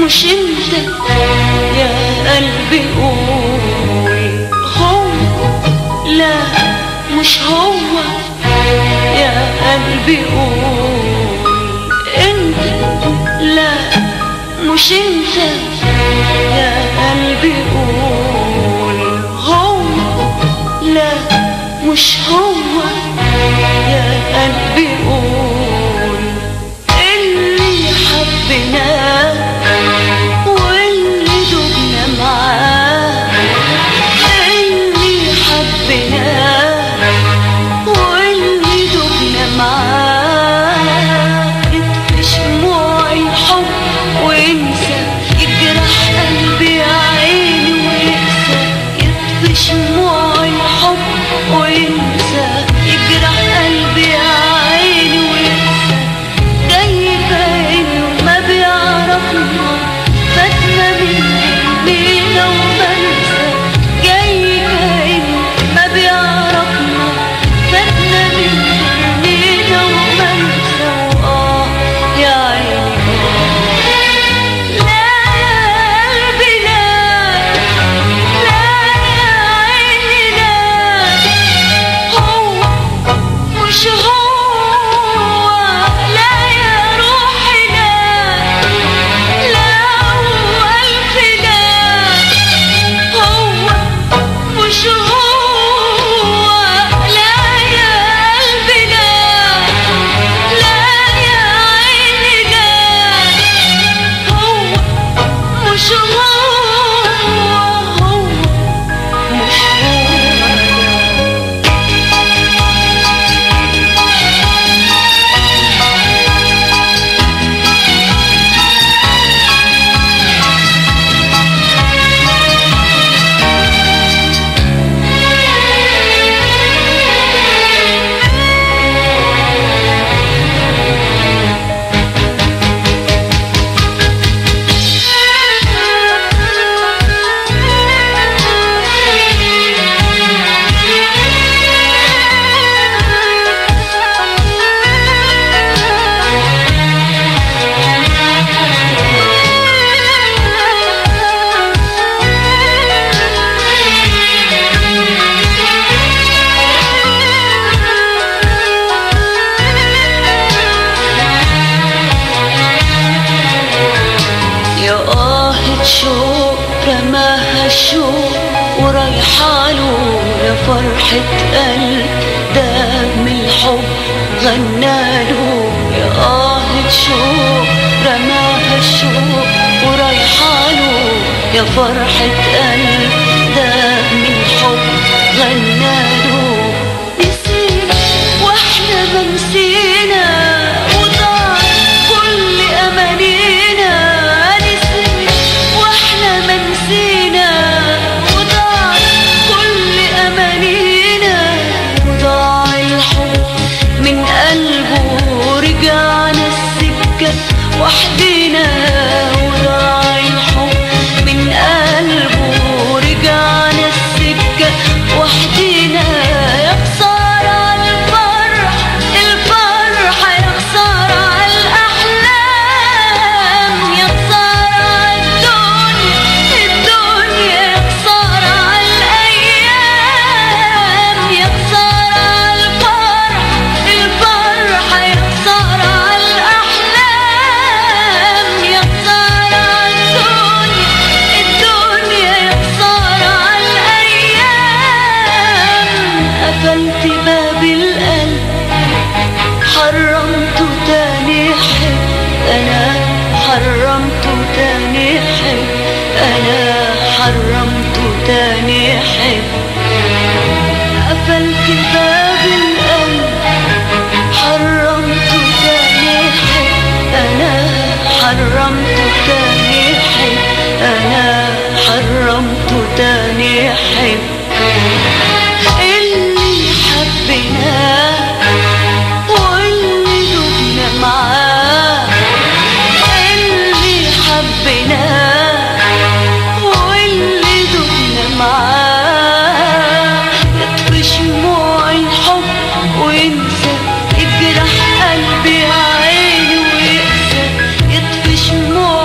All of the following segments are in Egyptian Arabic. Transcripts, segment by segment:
مش انت يا قلبي قول هو لا مش هو يا قلبي قول انت لا مش انت يا قلبي قول هو لا مش هو يا قلبي قول اللي حبناه واللي دبنا معاه اللي حبناه واللي دبنا معاه يطفي شموع الحب وينسى يجرح قلبي يا عيني وينسى يطفي شموع الحب وينسى يجرح قلبي يا عيني وينسى جاي كأنه ما بيعرفنا فاتنا من لينا وبنسى جاي كأنه ما بيعرفنا فاتنا من لينا وبنسى وآه يا عيني لا يا قلبي لا لا يا عيني لا هو مش هو لا يا روحي لا لا هو ألف لا هو مش هو لا يا قلبي لا لا يا عيني لا هو مش هو هو مش هو يا آهة شوق رماها الشوق ورايحاله يا فرحة قلب دام الحب غناله يا آهة شوق رماها الشوق ورايحاله يا فرحة قلب دام الحب غناله نسينا واحنا ما نسينا وضاع كل امانينا نسينا واحنا ما نسينا وضاع كل امانينا وضاع الحب من قلبه ورجعنا السكه وحدينا وضاع الحب من قلبه ورجعنا السكه وحدينا يا خساره الفرح الفرح يا خساره الاحلام يا خساره الدنيا الدنيا يا خساره الايام يا خساره الفرح الفرح يا خساره الاحلام يا خساره الدنيا الدنيا يا خساره الايام قفلت باب القلب حرمته تاني حب انا حرمته تاني حب انا حرمته تاني حب قفلت باب القلب حرمته تاني حب انا حرمته تاني حب انا حرمته تاني حب اللي حبناه واللي دبنا معاه اللي حبناه واللي دبنا معاه يطفي شموع الحب وينسى يجرح قلبي يا عيني ويقسى يطفي شموع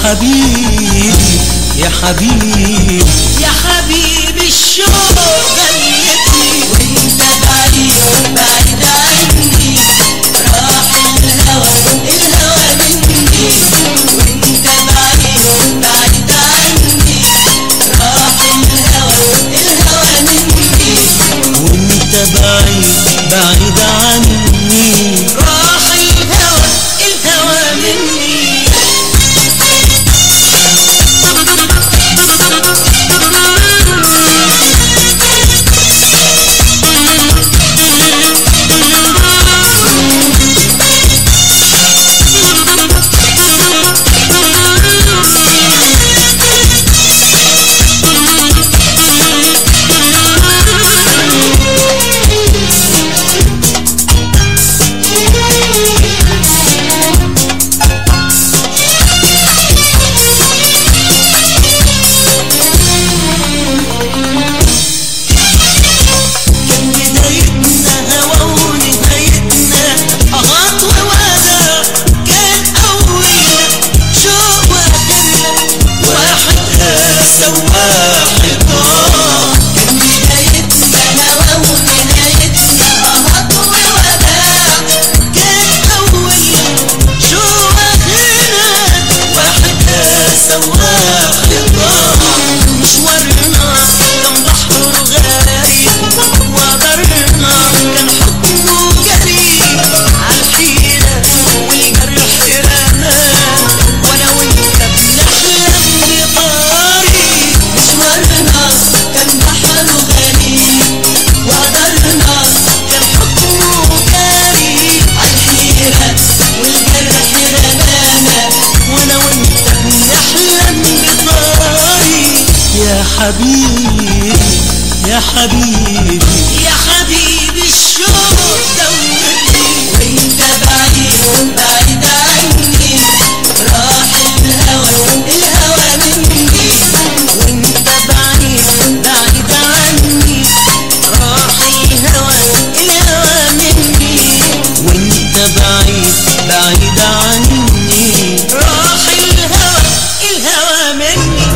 حبيبي يا حبيبي يا حبيبي الشوق غلتني وانت بعيد بعيد عني راح الهوى الهوى مني وانت بعيد بعيد عني راح الهوى الهوى مني وانت بعيد بعيد عني راح الهوى الهوى مني بدايتنا هوا ونهايتنا أغاط ووداع كان أولنا شوق وآخرنا واحد سوا حيطان كان بدايتنا هوا ونهايتنا أغاط ووداع كان أولنا شوق وآخرنا واحد سوا حيطان مشوارنا كان بحر غايب وقدرنا كان حكمه قريب عالحيرة والجرح رمان وانا وانت بنحلم بطاري مشوارنا كان بحر غريب وقدرنا كان حكمه قريب عالحيرة والجرح رمانا وانا وانت بنحلم بطاري يا حبيبي يا حبيبي يا حبيبي الشوق دوتني وانت بعيد بعيد عني راح الهوى الهوى مني وانت بعيد بعيد عني راح الهوى الهوى مني وانت بعيد بعيد عني راح الهوى الهوى مني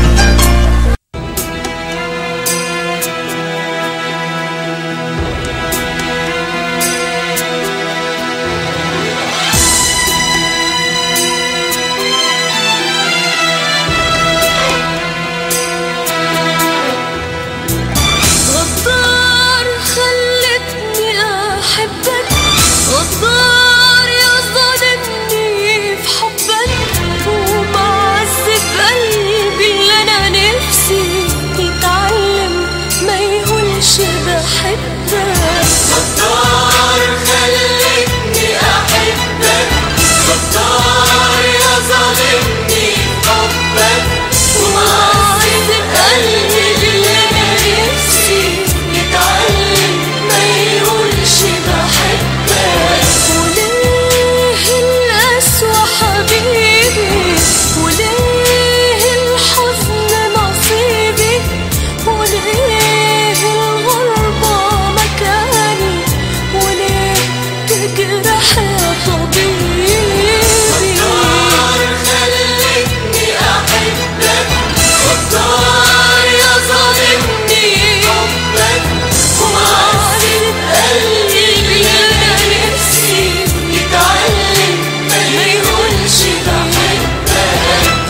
غدار خلتني احبك غدار يا ظالمني في حبك ومعذب قلبي اللي انا نفسي يتعلم ما يقولش بحبك غدار خلتني احبك غدار يا ظالمني حبك ومعذب قلبي اللي انا نفسي يتعلم ما يقولش بحبك وليه القسوة حبيبي وليه الحزن نصيبي وليه الغربة مكاني وليه تجرح يا طبيبي غدار خلتني احبك غدار يا ظالمني حبك ومعذب قلبي اللي انا نفسي يتعلم ما يقولش بحبك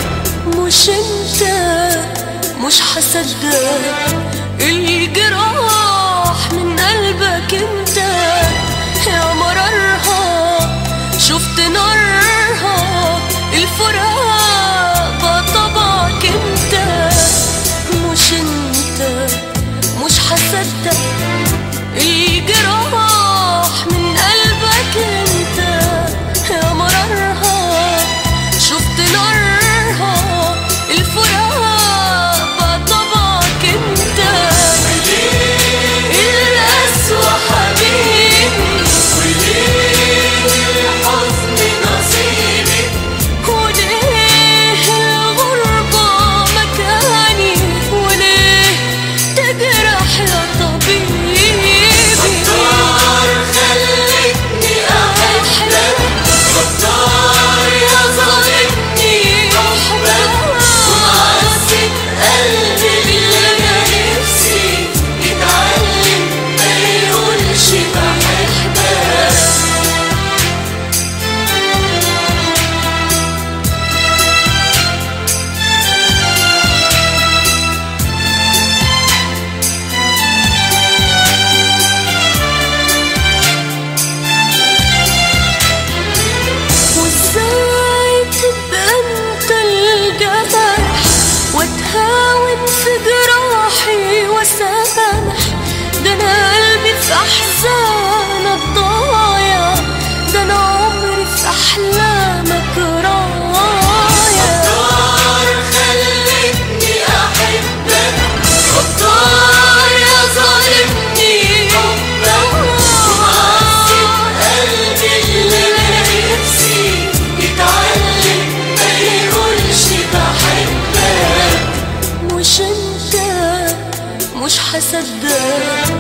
هصدق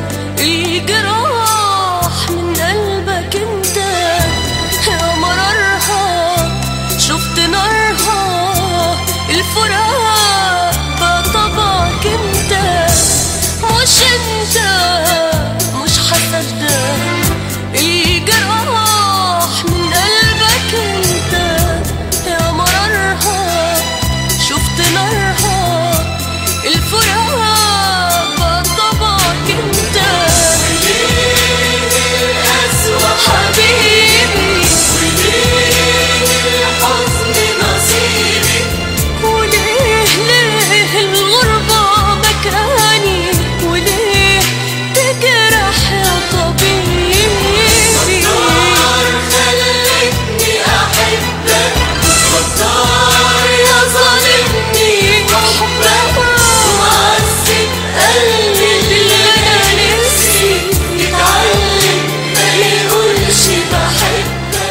الجراح من قلبك انت يا مرارها شفت نارها الفراق بقى طبعك انت مش انت مش هصدق الجراح من قلبك انت يا مرارها شفت نارها الفراق بقى طبعك انت الأسوأ حبيبي الحزن نصيبي وليه ليه الغربة مكاني وليه تجرح يا طبيبي نار خلتني أحبك غدار يا ظالمني حبك ومعذب قلبي اللي أنا نفسي يتعلم ما يقولش بحبك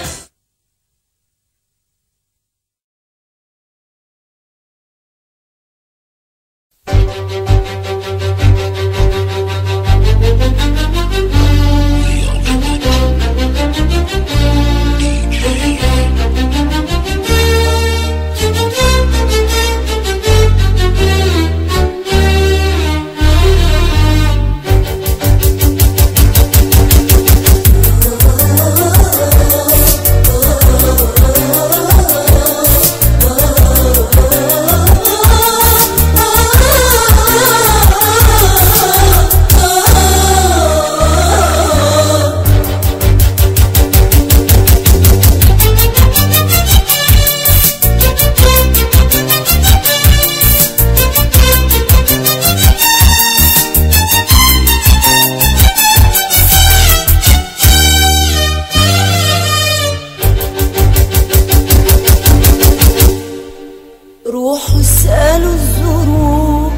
روحوا اسألوا الظروف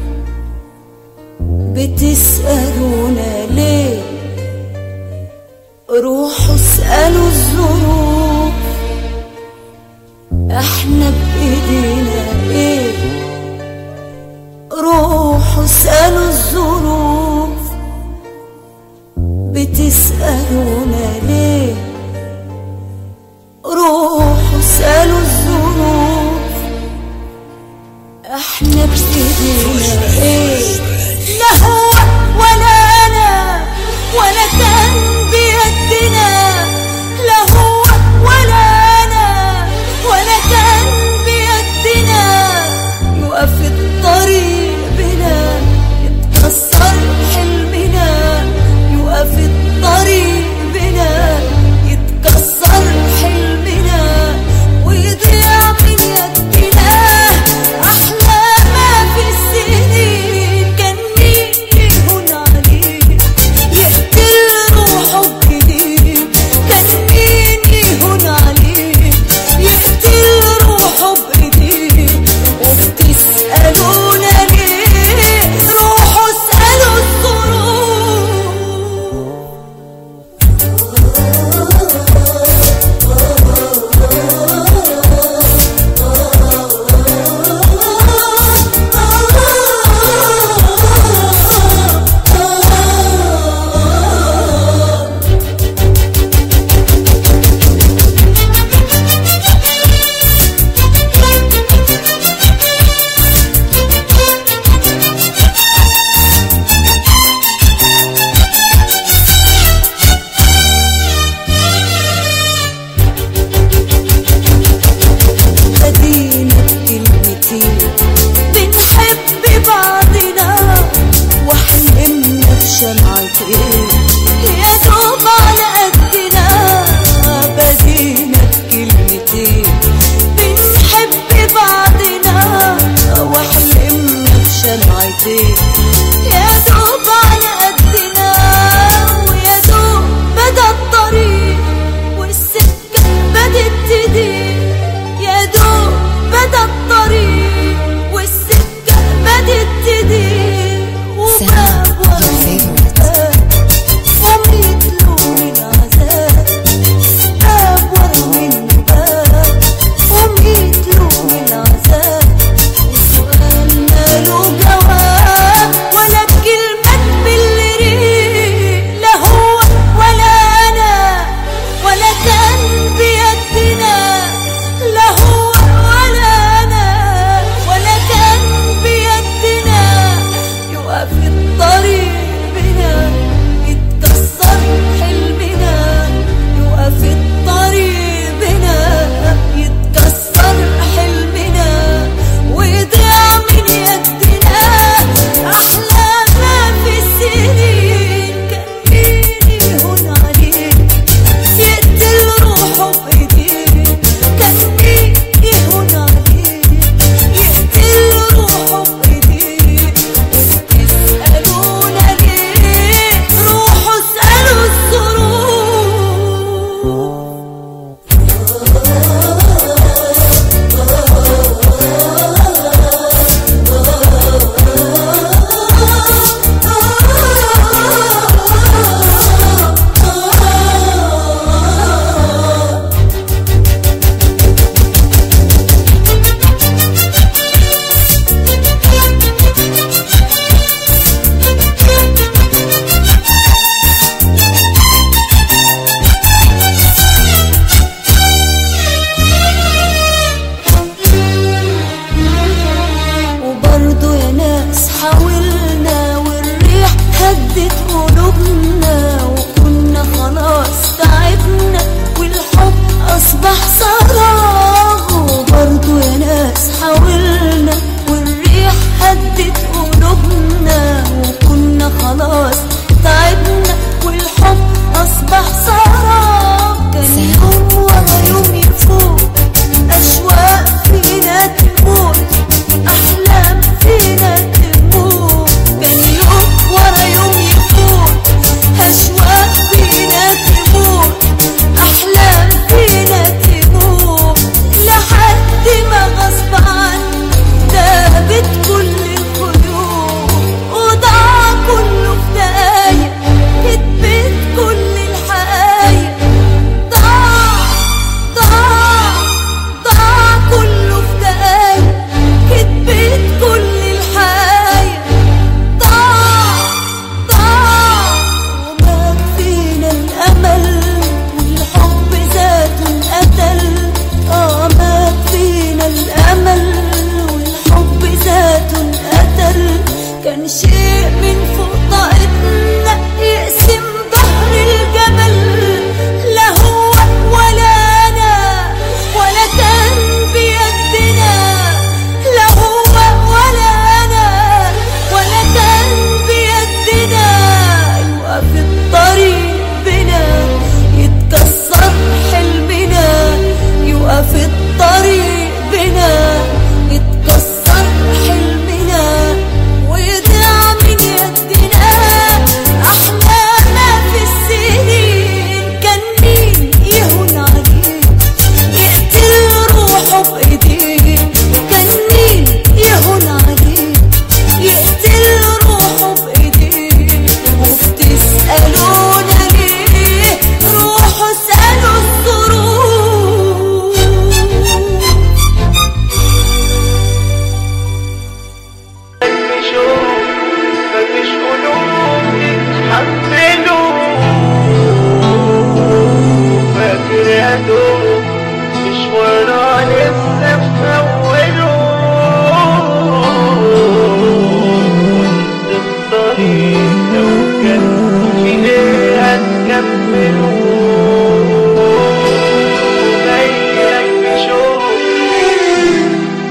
بتسألونا ليه روحوا اسألوا الظروف احنا بإيدينا ايه روحوا اسألوا الظروف بتسألونا ليه روحوا اسألوا الظروف احنا بايدينا ايه لا هو ولا انا ولا كان بيدنا لا هو ولا انا ولا كان بيدنا يقف الطريق بنا يتكسر حلمنا يقف الطريق بنا يتكسر حلمنا ويضيع من يدنا احلى ما في السنين كان مين يهون عليه يقتل روحه بإيديه كان مين يهون عليه يقتل روحه بإيديه وبتسألونا ليه روحوا اسألوا الظروف خدينا بكلمتين بنحب بعضنا وحلمنا بشمعتين يا دوب على قدنا بدينا بكلمتين بنحب بعضنا وحلمنا بشمعتين يا دوب على قدنا ويا دوب بدا الطريق والسكة بدت تضيق يا دوب بدا الطريق والسكة بدت تضيق وباب ورا باب وميت لون العذاب باب ورا منه باب وميت لون العذاب وسؤال ماله جواب ولا بكلمة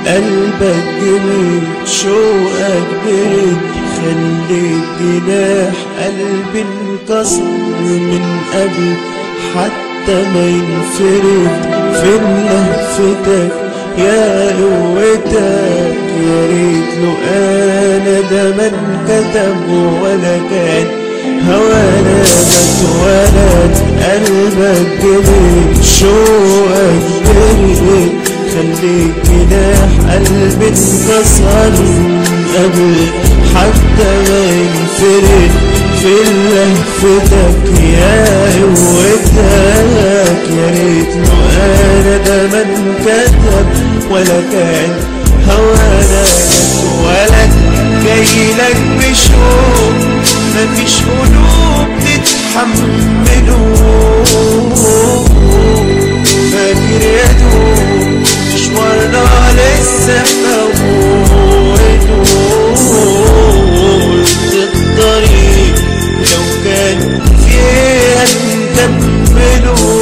قلبك جريت شوقك برد خليت جناح قلبي انكسر من قبل حتى ما ينفرد فين لهفتك يا قوتك يا ريت له انا ده ما انكتب ولا كان هوانا بتولد قلبك جريت شوقك برد خليك جناح قلبي انكسر قبل حتى ما ينفرد في لهفتك يا قوتك يا ريت له انا ده ما انكتب ولا كان هوانا ولد جايلك بشوق مفيش قلوب تتحمله فاكر يا دوب مشوارنا لسه فوته الطريق لو كان فيها نكمله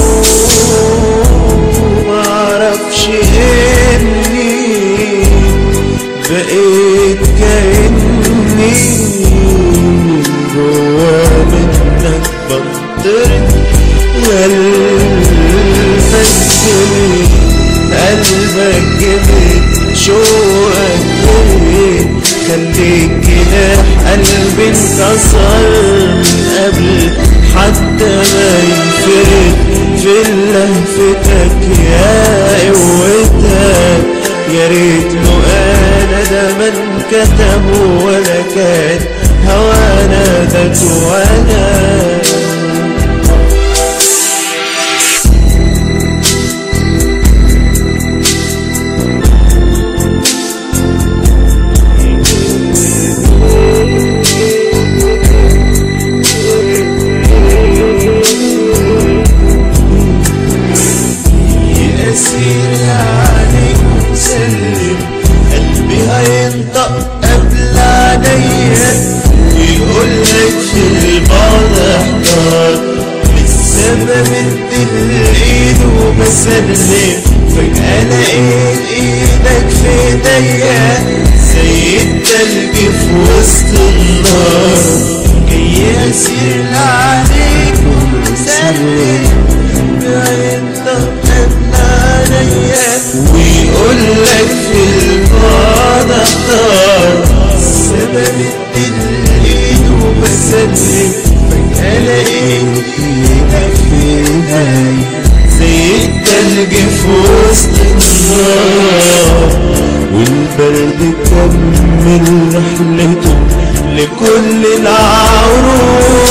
معرفش اني بقيت كأني جوا منك بنطرد قلبك جميل قلبك جميل شوقك جميل خليك جناح قلبي انكسر من قبل حتى ما ينفرد في لهفتك يا قوتك يا ريت له انا ده ما انكتب ولا كان هوانا ده وانا يأسير عليك وسلم قلبي هينطق قبل عينيا يقول لك في البعد احتار لسه بمد الايد وبسلم فجأة لقيت ايدك في ايديا زي التلج في وسط النار جاي اسير عليك ومسلم بينطق قبل عليا ويقول لك في البعد اختار سبب الدليل وبسلم فجأة لقيت ايدك في ايدي زي التلج في وسط النار والبرد كمل رحلته لكل العروض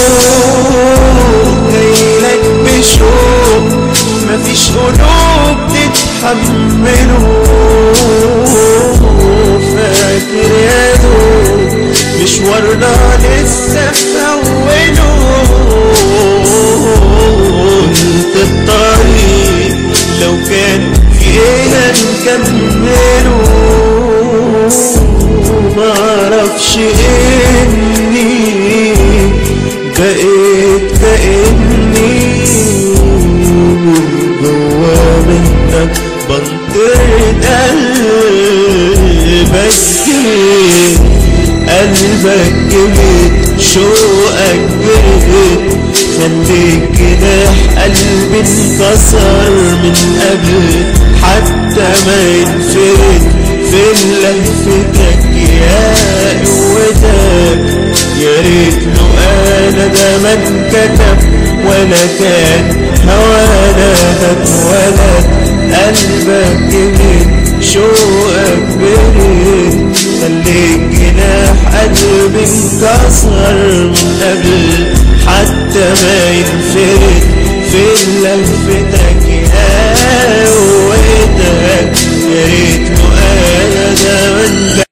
جايلك بشوق مفيش قلوب تتحمله فاكر يا دوب مشوارنا لسه في أوله انت الطريق لو كان فيها نكمله معرفش اني بقيت كأني جوا منك بنطرد قلبك جريت قلبك جريت شوقك جريت خليك جناح قلبي انكسر من قبل حتى ما ينفرد في لهفتك يا قوتك يا ريت له انا ده ما انكتب ولا كان هوانا ده اتولد قلبك جميل شوقك بريد خليك جناح قلبي انكسر من قبل حتى ما ينفرد في لهفتك يا قوتك يا ريت له انا ده ما انكتب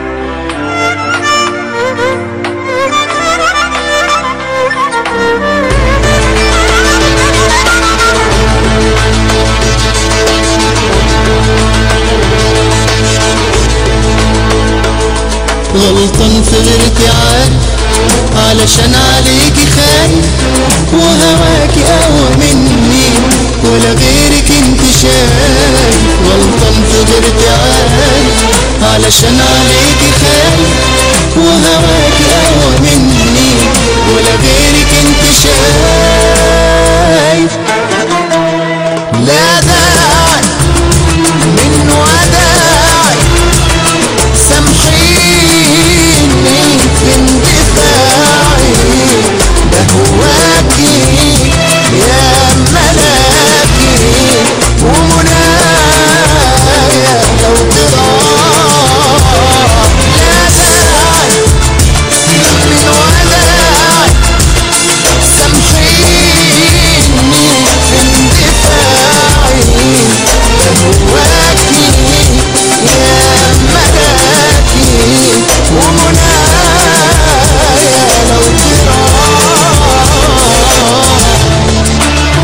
Thank you. غلطان في غيرتي عارف علشان عليكي خايف وهواكي اقوى مني ولا غيرك انت شايف غلطان في غيرتي عارف علشان عليكي خايف وهواكي اقوى مني ولا غيرك انت شايف لا داعي من وداعي سامحيني في اندفاعي ده هواكي يا ملاكي ومنايا لو تراعي لا داعي من وداعي سامحيني في اندفاعي ده هواكي يا ملاكي ومنايا لو تراعي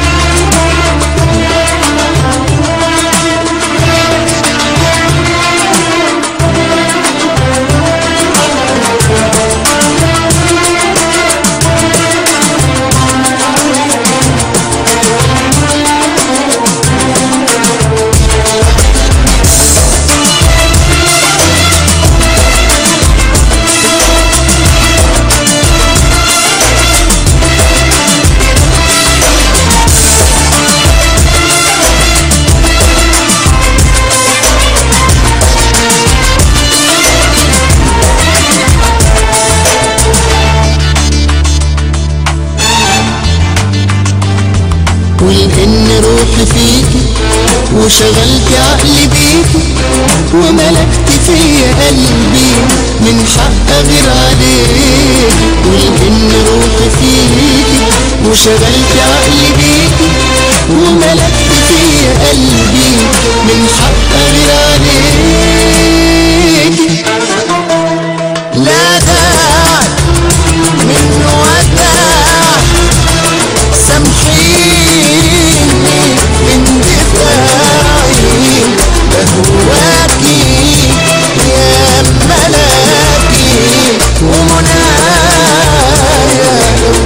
ولأن روحي فيكي وشغلت عقلي بيكي وملكت فيا قلبي من حق غير عليك ولأن روحي فيكي وشغلت عقلي بيكي وملكت فيا قلبي من حق غير عليك لا داعي من وداع سامحيني من دفاعي ده هواكي يا ملاكي ومنايا لو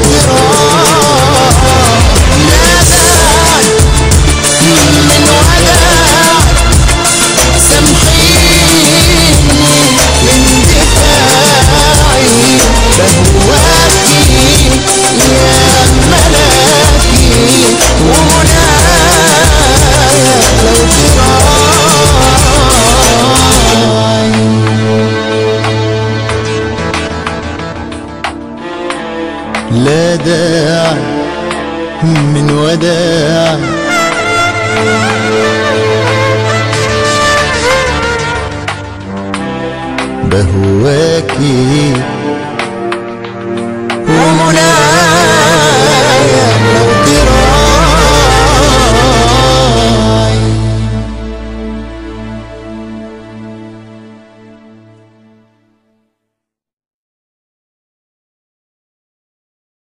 تراعي لا داعي من وداع سامحيني من دفاعي ده هواكي يا ملاكي ومنايا لو تراعي لا داعي من وداع بهواكي